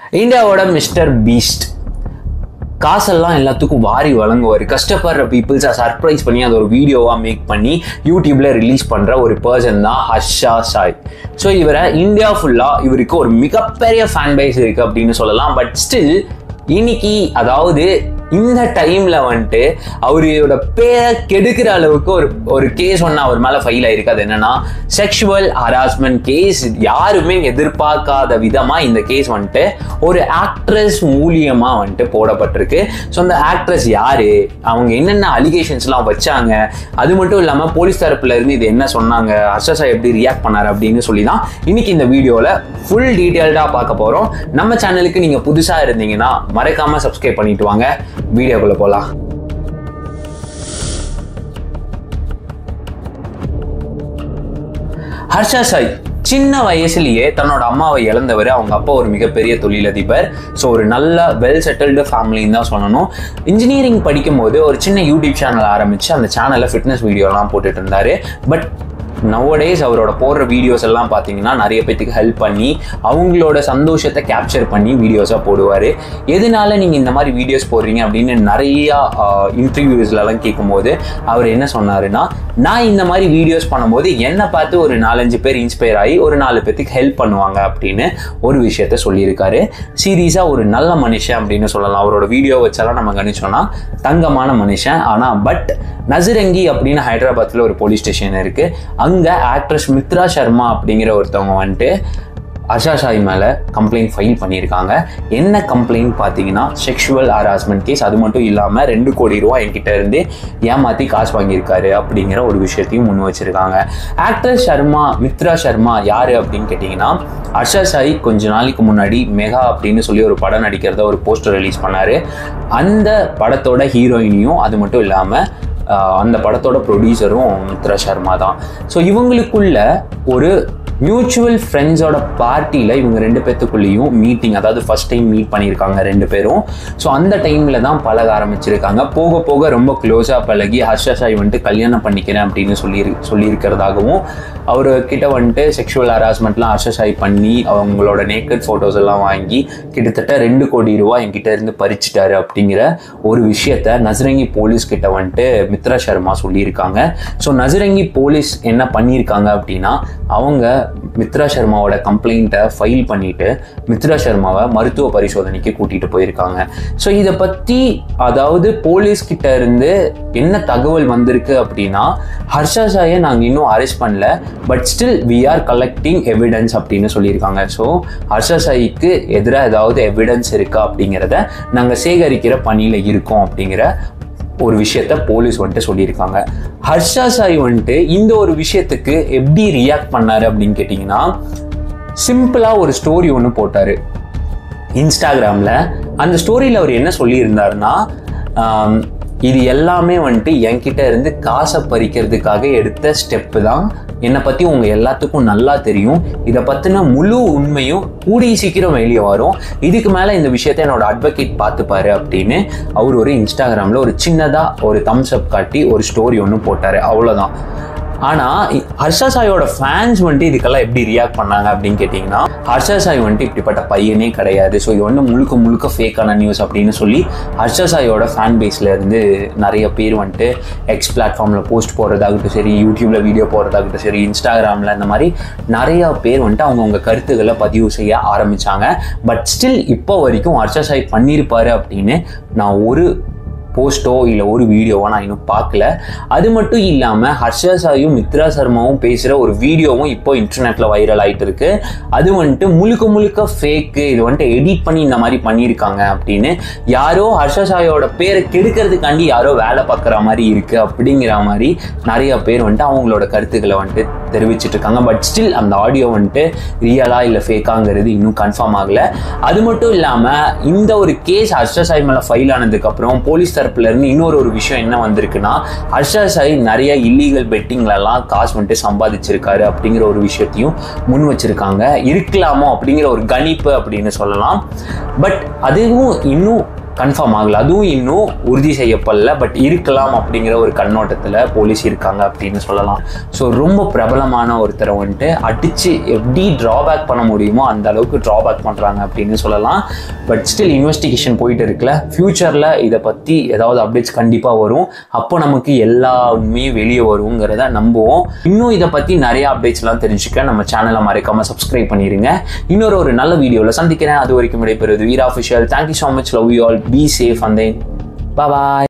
இந்தியாவோட mister Beast காசெல்லாம் எல்லாத்துக்கும் வாரி வழங்குவார் கஷ்டப்படுற பீப்புள்ஸை சர்ப்ரைஸ் பண்ணி அதை ஒரு வீடியோவாக மேக் பண்ணி யூடியூப்ல ரிலீஸ் பண்ணுற ஒரு பர்சன் தான் ஹர்ஷா சாய் ஸோ இவரை இந்தியா ஃபுல்லாக இவருக்கு ஒரு மிகப்பெரிய ஃபேன் பேஸ் இருக்குது அப்படின்னு சொல்லலாம் பட் ஸ்டில் இன்னைக்கு அதாவது இந்த டைம்ல வந்துட்டு அவரோட பேரை கெடுக்கிற அளவுக்கு ஒரு ஒரு கேஸ் ஒன்று அவர் மேலே ஃபைல் ஆயிருக்கு அது என்னன்னா செக்ஷுவல் ஹராஸ்மெண்ட் கேஸ் யாருமே எதிர்பார்க்காத விதமாக இந்த கேஸ் வந்துட்டு ஒரு ஆக்ட்ரஸ் மூலியமா வந்துட்டு போடப்பட்டிருக்கு ஸோ அந்த ஆக்ட்ரஸ் யாரு அவங்க என்னென்ன அலிகேஷன்ஸ்லாம் வச்சாங்க அது மட்டும் இல்லாமல் போலீஸ் தரப்புல இருந்து இது என்ன சொன்னாங்க ஹர்ஷா எப்படி ரியாக்ட் பண்ணாரு அப்படின்னு சொல்லி தான் இன்னைக்கு இந்த வீடியோவில் ஃபுல் டீட்டெயில்டாக பார்க்க போகிறோம் நம்ம சேனலுக்கு நீங்கள் புதுசாக இருந்தீங்கன்னா மறக்காம சப்ஸ்கிரைப் பண்ணிட்டு வாங்க வீடியோக்குள்ள போகலாம் ஹர்ஷா சாய் சின்ன வயசுலயே தன்னோட அம்மாவை இழந்தவர் அவங்க அப்பா ஒரு மிகப்பெரிய தொழிலதிபர் ஸோ ஒரு நல்ல வெல் செட்டில்டு ஃபேமிலின்னு தான் சொல்லணும் இன்ஜினியரிங் படிக்கும்போது ஒரு சின்ன யூடியூப் சேனல் ஆரம்பிச்சு அந்த சேனலில் ஃபிட்னஸ் வீடியோலாம் போட்டுட்டு இருந்தாரு பட் நவடேஸ் அவரோட போடுற வீடியோஸ் எல்லாம் பார்த்தீங்கன்னா நிறைய பேத்துக்கு ஹெல்ப் பண்ணி அவங்களோட சந்தோஷத்தை கேப்சர் பண்ணி வீடியோஸாக போடுவார் எதனால நீங்கள் இந்த மாதிரி வீடியோஸ் போடுறீங்க அப்படின்னு நிறையா இன்டர்வியூஸ்லலாம் கேட்கும்போது அவர் என்ன சொன்னாருன்னா நான் இந்த மாதிரி வீடியோஸ் பண்ணும்போது என்னை பார்த்து ஒரு நாலஞ்சு பேர் இன்ஸ்பயர் ஆகி ஒரு நாலு பேத்துக்கு ஹெல்ப் பண்ணுவாங்க அப்படின்னு ஒரு விஷயத்த சொல்லியிருக்காரு சீரியஸாக ஒரு நல்ல மனுஷன் அப்படின்னு சொல்லலாம் அவரோட வீடியோ வச்சாலாம் நம்ம கணிச்சோம்னா தங்கமான மனுஷன் ஆனால் பட் நசிரங்கி அப்படின்னு ஹைதராபாத்தில் ஒரு போலீஸ் ஸ்டேஷன் இருக்குது அங்கே ஆக்ட்ரஸ் மித்ரா சர்மா அப்படிங்கிற ஒருத்தவங்க வந்துட்டு அஷா ஷாய் மேலே கம்ப்ளைண்ட் ஃபைல் பண்ணியிருக்காங்க என்ன கம்ப்ளைண்ட் பார்த்தீங்கன்னா செக்ஷுவல் ஹராஸ்மெண்ட் கேஸ் அது மட்டும் இல்லாமல் ரெண்டு கோடி ரூபா என்கிட்ட இருந்து ஏமாற்றி காசு வாங்கியிருக்காரு அப்படிங்கிற ஒரு விஷயத்தையும் முன் வச்சிருக்காங்க ஆக்டர் சர்மா மித்ரா சர்மா யார் அப்படின்னு கேட்டிங்கன்னா அர்ஷா சாய் கொஞ்ச நாளைக்கு முன்னாடி மெகா அப்படின்னு சொல்லி ஒரு படம் நடிக்கிறத ஒரு போஸ்டர் ரிலீஸ் பண்ணார் அந்த படத்தோட ஹீரோயினியும் அது மட்டும் இல்லாமல் அந்த படத்தோட ப்ரொடியூசரும் மித்ரா சர்மா தான் ஸோ இவங்களுக்குள்ள ஒரு மியூச்சுவல் ஃப்ரெண்ட்ஸோட பார்ட்டியில் இவங்க ரெண்டு பேர்த்துக்குள்ளேயும் மீட்டிங் அதாவது ஃபர்ஸ்ட் டைம் மீட் பண்ணியிருக்காங்க ரெண்டு பேரும் ஸோ அந்த டைமில் தான் பழக ஆரம்பிச்சிருக்காங்க போக போக ரொம்ப க்ளோஸாக பழகி ஹர்ஷா சாய் வந்துட்டு கல்யாணம் பண்ணிக்கிறேன் அப்படின்னு சொல்லி சொல்லியிருக்கிறதாகவும் அவர் கிட்ட வந்துட்டு செக்ஷுவல் ஹராஸ்மெண்ட்லாம் ஹர்ஷா சாய் பண்ணி அவங்களோட நேக்கட் ஃபோட்டோஸ் எல்லாம் வாங்கி கிட்டத்தட்ட ரெண்டு கோடி ரூபா என்கிட்ட இருந்து பறிச்சிட்டாரு அப்படிங்கிற ஒரு விஷயத்த நசரங்கி போலீஸ் கிட்ட வந்துட்டு மித்ரா சர்மா சொல்லியிருக்காங்க ஸோ நசரங்கி போலீஸ் என்ன பண்ணியிருக்காங்க அப்படின்னா அவங்க மித்ரா சர்மாவோட கம்ப்ளைண்ட்டை ஃபைல் பண்ணிட்டு மித்ரா சர்மாவை மருத்துவ பரிசோதனைக்கு கூட்டிட்டு போயிருக்காங்க ஸோ இதை பற்றி அதாவது போலீஸ் கிட்ட இருந்து என்ன தகவல் வந்திருக்கு அப்படின்னா ஹர்ஷா சாயை நாங்கள் இன்னும் அரெஸ்ட் பண்ணல but still we are collecting evidence அப்படின்னு சொல்லியிருக்காங்க ஸோ ஹர்ஷா சாய்க்கு எதிராக ஏதாவது எவிடன்ஸ் இருக்கா அப்படிங்கிறத நாங்கள் சேகரிக்கிற பணியில் இருக்கோம் அப்படிங்கிற ஒரு விஷயத்த போலீஸ் வந்துட்டு சொல்லியிருக்காங்க ஹர்ஷா சாய் வந்துட்டு இந்த ஒரு விஷயத்துக்கு எப்படி ரியாக்ட் பண்ணாரு அப்படின்னு கேட்டிங்கன்னா சிம்பிளாக ஒரு ஸ்டோரி ஒன்று போட்டார் இன்ஸ்டாகிராமில் அந்த ஸ்டோரியில் அவர் என்ன சொல்லியிருந்தாருன்னா இது எல்லாமே வந்துட்டு என்கிட்ட இருந்து காசை பறிக்கிறதுக்காக எடுத்த ஸ்டெப்பு தான் என்னை பற்றி உங்கள் எல்லாத்துக்கும் நல்லா தெரியும் இதை பற்றின முழு உண்மையும் கூடிய சீக்கிரம் வெளியே வரும் இதுக்கு மேலே இந்த விஷயத்த என்னோட அட்வொகேட் பார்த்துப்பாரு அப்படின்னு அவர் ஒரு இன்ஸ்டாகிராமில் ஒரு சின்னதாக ஒரு தம்ஸ் அப் காட்டி ஒரு ஸ்டோரி ஒன்று போட்டார் அவ்வளோதான் ஆனால் ஹர்ஷா சாயோட ஃபேன்ஸ் வந்துட்டு இதுக்கெல்லாம் எப்படி ரியாக்ட் பண்ணாங்க அப்படின்னு கேட்டிங்கன்னா ஹர்ஷா சாய் வந்துட்டு இப்படிப்பட்ட பையனே கிடையாது ஸோ இது வந்து முழுக்க முழுக்க ஃபேக்கான நியூஸ் அப்படின்னு சொல்லி ஹர்ஷா சாயோட ஃபேன் பேஸில் இருந்து நிறைய பேர் வந்துட்டு எக்ஸ் பிளாட்ஃபார்மில் போஸ்ட் போடுறதாகட்டும் சரி யூடியூப்பில் வீடியோ போடுறதாகட்டும் சரி இன்ஸ்டாகிராமில் இந்த மாதிரி நிறையா பேர் வந்துட்டு அவங்கவுங்க கருத்துக்களை பதிவு செய்ய ஆரம்பித்தாங்க பட் ஸ்டில் இப்போ வரைக்கும் ஹர்ஷா சாய் பண்ணியிருப்பாரு அப்படின்னு நான் ஒரு போஸ்ட்டோ இல்லை ஒரு வீடியோவோ நான் இன்னும் பார்க்கல அது மட்டும் இல்லாமல் ஹர்ஷா சாயும் மித்ரா சர்மாவும் பேசுகிற ஒரு வீடியோவும் இப்போ இன்டர்நெட்டில் வைரல் ஆகிட்டு இருக்கு அது வந்துட்டு முழுக்க முழுக்க ஃபேக்கு இது வந்துட்டு எடிட் பண்ணி இந்த மாதிரி பண்ணியிருக்காங்க அப்படின்னு யாரோ ஹர்ஷா சாயோட பேரை கெடுக்கிறதுக்காண்டி யாரோ வேலை பார்க்குற மாதிரி இருக்குது அப்படிங்கிற மாதிரி நிறைய பேர் வந்துட்டு அவங்களோட கருத்துக்களை வந்துட்டு தெரிவிச்சிட்டு இருக்காங்க பட் ஸ்டில் அந்த ஆடியோ வந்துட்டு ரியலா இல்லை ஃபேக்காங்கிறது இன்னும் கன்ஃபார்ம் ஆகல அது மட்டும் இல்லாமல் இந்த ஒரு கேஸ் ஹர்ஷா சாய் மேலே ஃபைல் ஆனதுக்கப்புறம் போலீஸ் தரப்புல இருந்து இன்னொரு ஒரு விஷயம் என்ன வந்திருக்குன்னா ஹர்ஷா சாய் நிறைய இல்லீகல் பெட்டிங்லலாம் காசு வந்துட்டு சம்பாதிச்சிருக்காரு அப்படிங்கிற ஒரு விஷயத்தையும் முன் வச்சிருக்காங்க இருக்கலாமோ அப்படிங்கிற ஒரு கணிப்பு அப்படின்னு சொல்லலாம் பட் அதுவும் இன்னும் கன்ஃபார்ம் ஆகல அதுவும் இன்னும் உறுதி செய்யப்படல பட் இருக்கலாம் அப்படிங்கிற ஒரு கண்ணோட்டத்தில் போலீஸ் இருக்காங்க அப்படின்னு சொல்லலாம் ஸோ ரொம்ப பிரபலமான ஒருத்தரை வந்துட்டு அடித்து எப்படி ட்ராபேக் பண்ண முடியுமோ அந்த அளவுக்கு ட்ராபேக் பண்ணுறாங்க அப்படின்னு சொல்லலாம் பட் ஸ்டில் இன்வெஸ்டிகேஷன் போயிட்டு இருக்குல்ல ஃப்யூச்சரில் இதை பற்றி ஏதாவது அப்டேட்ஸ் கண்டிப்பாக வரும் அப்போ நமக்கு எல்லா உண்மையும் வெளியே வருங்கிறத நம்புவோம் இன்னும் இதை பற்றி நிறைய அப்டேட்ஸ்லாம் தெரிஞ்சுக்க நம்ம சேனலை மறைக்காமல் சப்ஸ்கிரைப் பண்ணிடுங்க இன்னொரு ஒரு நல்ல வீடியோவில் சந்திக்கிறேன் அது வரைக்கும் விடைபெறுவது Veera official thank you so much love you all be safe and then bye